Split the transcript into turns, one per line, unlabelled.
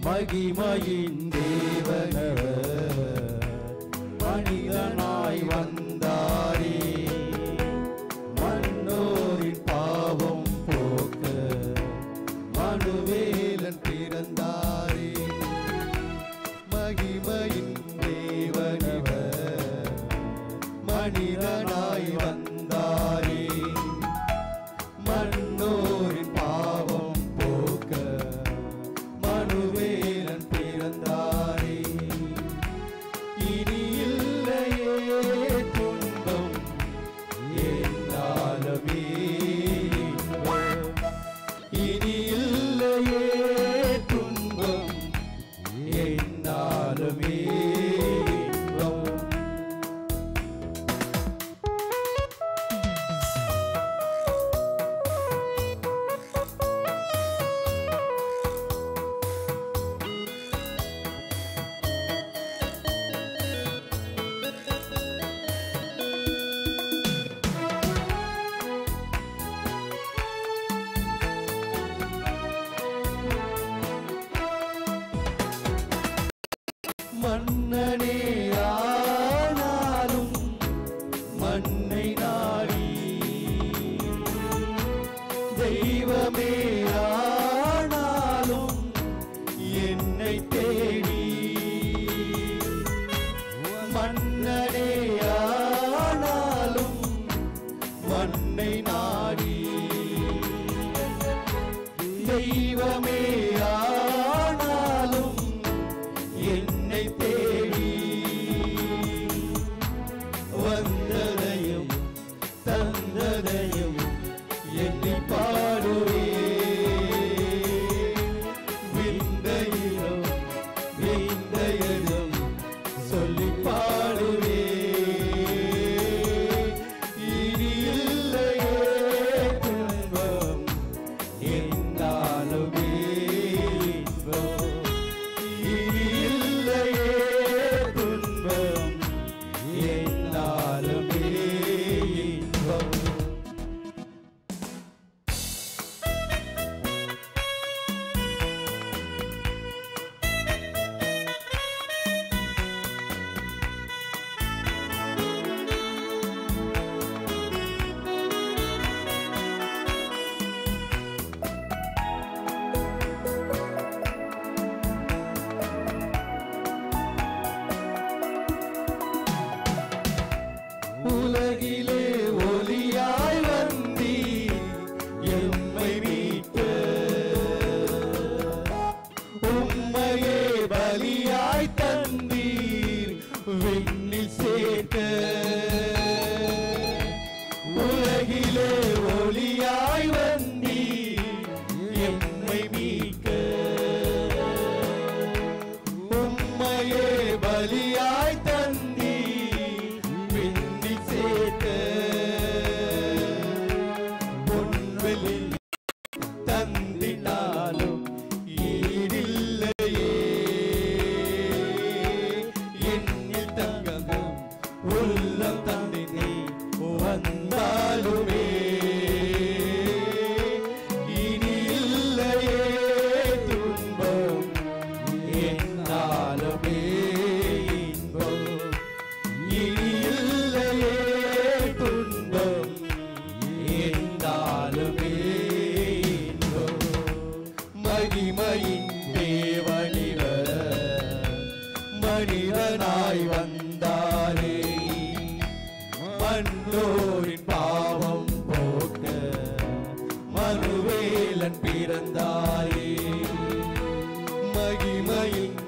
மகிமையின் தேவனவர் மனிதனாய் வந்தாரே மன்னோரின் பாவம் போக்க மனுவேலன் பிறந்தாரே மகிமையின் தேவனவர் மனிதனாய் வந்தாரே மன்னோரின் பாவம் போக்க மனுவேலன் பிறந்தாரே இனி இல்லையே துன்பம் என்னாலுமே இன்பம். இனி இல்லையே துன்பம் என்னாலுமே இன்பம். மன்னனே ஆனாலும் மண்ணை நாடி தெய்வமே ஆனாலும் என்னை தேடி மன்னனே ஆனாலும் மண்ணை நாடி தெய்வமே ஆனாலும் என்னை தேடி வந்ததையும் தந்ததையும் எண்ணி பாடுவே விந்தையிலும் விந்தையதும் சொல்லி பாடுவே இனி இல்லையே துன்பம் என்னாலுமே இன்பம் இனி இல்லையே துன்பம் என்னாலுமே இன்பம் உலகிலே ஒளியாய் வந்தி எம்மை மீட்க உம்மையே பலியாய் தந்தீர் விண்ணில் சேர்க்க உலகிலே ஒளியாய் வந்தீர் எம்மை மீட்க உம்மையே பலியாய் தந்தி விண்ணி சேர்க்க பொன்வெளி தந்தினாலும் ஈடில்லையே என்னில் தங்கமும் உள்ளம் தந்தினே வந்தாலுமே இனி இல்லையே துன்பம் என்னாலுமே இன்பம் இனி இல்லையே துன்பம் என்னாலுமே இன்பம் மகிமையின் தேவனிவர் மனிதனாய் வந்தாரே மன்னோரின் பாவம் போக்க மனுவேலன் பிறந்தாரே மகிமையின்